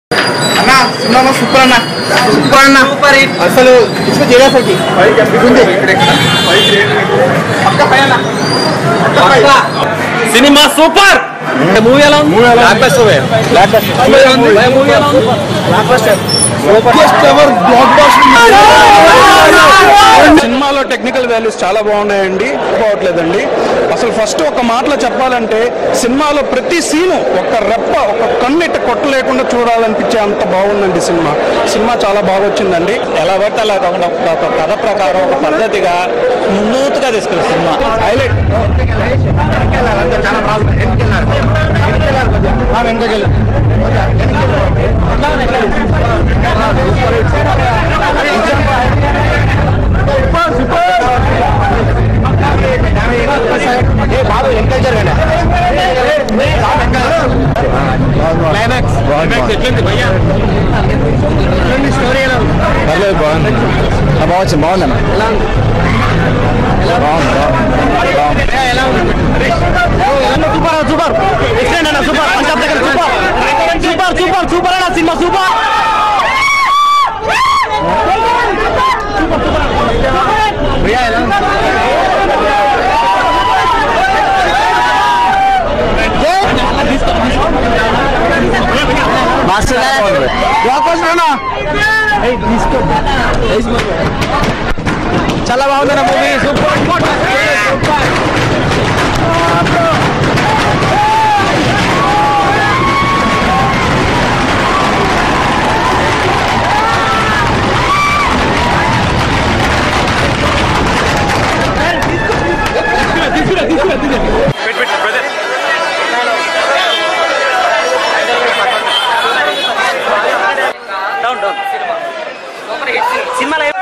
అన్న cinema super అన్న super అన్న సూపర్ అసలు ఇసుక చేయాల్సి ఉంది పక్క పైన సినిమా సూపర్ మూవీ ఎలా ఉంది మూవీ ఎలా ఉంది సినిమాలో టెక్నికల్ వాల్యూస్ చాలా బాగున్నాయండి పోవట్లేదండి అసలు ఫస్ట్ ఒక మాటలో చెప్పాలంటే సినిమాలో ప్రతి సీను ఒక రెప్ప ఒక కన్ను ఇట్ట కొట్టలేకుండా చూడాలనిపించే అంత బాగుందండి సినిమా సినిమా చాలా బాగా వచ్చిందండి ఎలా పడితే అలా కాకుండా ఒక- ఒక కథ ప్రకారం ఒక పద్ధతిగా ముందుగా తీసుకున్న సినిమా హైలైట్ పర్లేదు బాగుంది బాగా వచ్చింది బాగుందన్న సూపర్ సూపర్ ఎక్సలెంట్ అన్న సూపర్ పంజాబ్ దగ్గర సూపర్ సూపర్ సూపర్ సూపర్ అన్న సినిమా సూపర్ చాలా బాగుందన్న మూవీ సూపర్ సినిమాలో